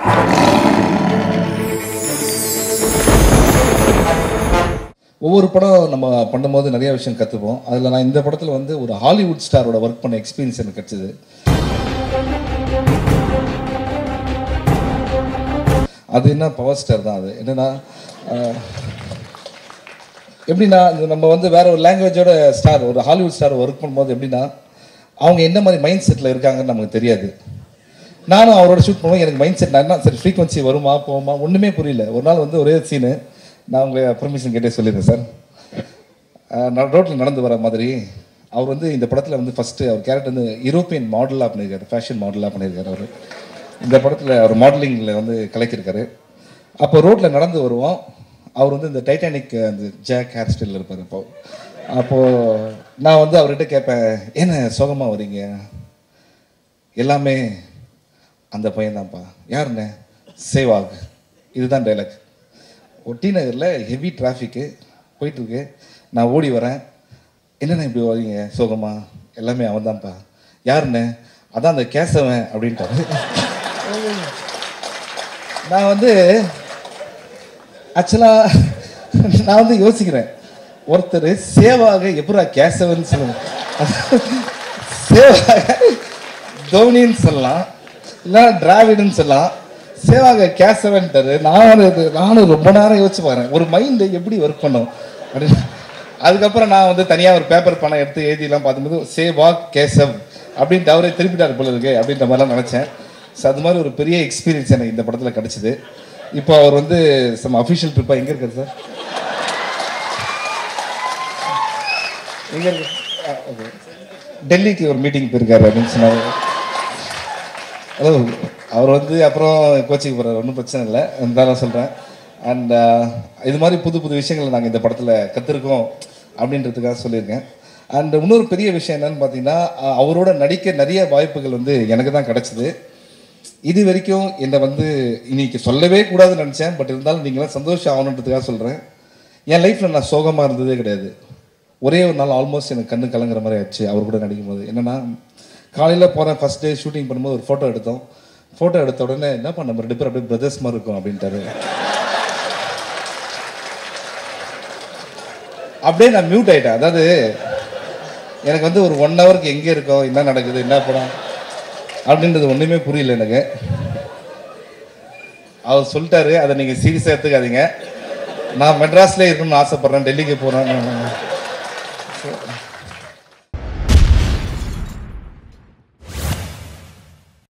ஒவ்வொரு படம் நம்ம பண்ணும்போது நிறைய விஷயம் கற்றுப்போம் அதில் நான் இந்த படத்தில் வந்து ஒரு ஹாலிவுட் ஸ்டாரோட ஒர்க் பண்ண எக்ஸ்பீரியன்ஸ் எனக்கு கிடச்சிது அது என்ன பவர் ஸ்டார் தான் அது என்னன்னா அஹ், எப்படின்னா இது நம்ம வந்து வேற ஒரு லாங்குவேஜோட ஸ்டார் ஒரு ஹாலிவுட் ஸ்டார் ஒர்க் பண்ணும்போது எப்படின்னா அவங்க என்ன மாதிரி மைண்ட் செட்டில் இருக்காங்கன்னு நமக்கு தெரியாது நானும் அவரோட ஷூட் பண்ணுவோம் எனக்கு மைண்ட் செட் என்ன சரி ஃப்ரீக்வன்சி வருமா போகுமா ஒன்றுமே புரியல ஒரு நாள் வந்து ஒரே சீனு நான் உங்களை பர்மிஷன் கேட்டே சொல்லிடுறேன் சார் நான் ரோட்டில் நடந்து வர மாதிரி அவர் வந்து இந்த படத்தில் வந்து ஃபஸ்ட்டு அவர் கேரக்டர் வந்து யூரோப்பியன் மாடலாக பண்ணியிருக்காரு ஃபேஷன் மாடலாக பண்ணியிருக்காரு அவர் இந்த படத்தில் அவர் மாடலிங்கில் வந்து கலக்கியிருக்காரு அப்போ ரோட்டில் நடந்து வருவோம் அவர் வந்து இந்த டைட்டானிக் அந்த ஜாக் ஹேர் ஸ்டைலில் இருப்பார் இப்போ அப்போது நான் வந்து அவர்கிட்ட கேட்பேன் என்ன சோகமாக வரீங்க எல்லாமே அந்த பையன்தான்ப்பா யாருண்ணே சேவாக் இதுதான் டைலாக் ஒட்டி நகரில் ஹெவி டிராஃபிக்கு போயிட்டுருக்கு நான் ஓடி வரேன் என்னண்ணே இப்படி வரீங்க சோகமா எல்லாமே அவன் தான்ப்பா யாருண்ணே அதான் அந்த கேசவன் அப்படின்ட்டாரு நான் வந்து ஆக்சுவலாக நான் வந்து யோசிக்கிறேன் ஒருத்தர் சேவாக எப்படா கேசவன் சொல்லணும் சேவாக தோனின்னு சொல்லலாம் இல்லை டிராவிடுன்னு சொல்லலாம் சேவாக கேசவன்ட்டாரு நான் அது நானும் ரொம்ப நேரம் யோசிச்சு பாருங்க ஒரு மைண்டு எப்படி ஒர்க் பண்ணும் அப்படின்னு அதுக்கப்புறம் நான் வந்து தனியாக ஒரு பேப்பர் பணம் எடுத்து எழுதிலாம் பார்க்கும்போது சேவா கேசவ் அப்படின்ட்டு அவரே திருப்பிட்டார் போல இருக்கு அப்படின்ற மாதிரிலாம் நினச்சேன் ஸோ அது மாதிரி ஒரு பெரிய எக்ஸ்பீரியன்ஸ் எனக்கு இந்த படத்தில் கிடச்சிது இப்போ அவர் வந்து சம் அஃபிஷியல் ட்ரிப்பாக எங்கே இருக்கார் சார் எங்கே இருக்கு ஆ, okay. டெல்லிக்கு ஒரு மீட்டிங் போயிருக்காரு அப்படின்னு சொன்னார் ஹலோ அவர் வந்து அப்புறம் கோச்சிக்கு போகிறார் ஒன்றும் பிரச்சனை இல்லை இருந்தாலும் சொல்கிறேன் அண்ட் இது மாதிரி புது புது விஷயங்களை நாங்கள் இந்த படத்தில் கற்றுருக்கோம் அப்படின்றதுக்காக சொல்லியிருக்கேன் அண்ட் இன்னொரு பெரிய விஷயம் என்னன்னு பார்த்தீங்கன்னா அஹ், அவரோட நடிக்க நிறைய வாய்ப்புகள் வந்து எனக்கு தான் கிடச்சிது இது வரைக்கும் என்னை வந்து இன்னைக்கு சொல்லவே கூடாதுன்னு நினச்சேன் பட் இருந்தாலும் நீங்களாம் சந்தோஷம் ஆகணுன்றதுக்காக சொல்கிறேன் என் லைஃப்பில் நான் சோகமாக இருந்ததே கிடையாது ஒரே ஒரு நாள் ஆல்மோஸ்ட் எனக்கு கண்ணு கலங்குற மாதிரி ஆச்சு அவர் கூட நடிக்கும்போது என்னன்னா காலையில் போகிறேன் ஃபர்ஸ்ட் டே ஷூட்டிங் பண்ணும்போது ஒரு ஃபோட்டோ எடுத்தோம் ஃபோட்டோ எடுத்த உடனே என்ன பண்ண நம்ம ரெண்டு பேரும் அப்படியே பிரதர்ஸ் மாதிரி இருக்கும் அப்படின்ட்டாரு அப்படியே நான் மியூட் ஆயிட்டேன் அதாவது எனக்கு வந்து ஒரு ஒன் ஹவருக்கு எங்கே இருக்கோம் என்ன நடக்குது என்ன படம் அப்படின்றது ஒன்றுமே புரியல எனக்கு அவர் சொல்லிட்டாரு அதை நீங்கள் சீரியஸாக எடுத்துக்காதீங்க நான் மெட்ராஸ்ல இருக்கணும்னு ஆசைப்பட்றேன் டெல்லிக்கு போகிறேன்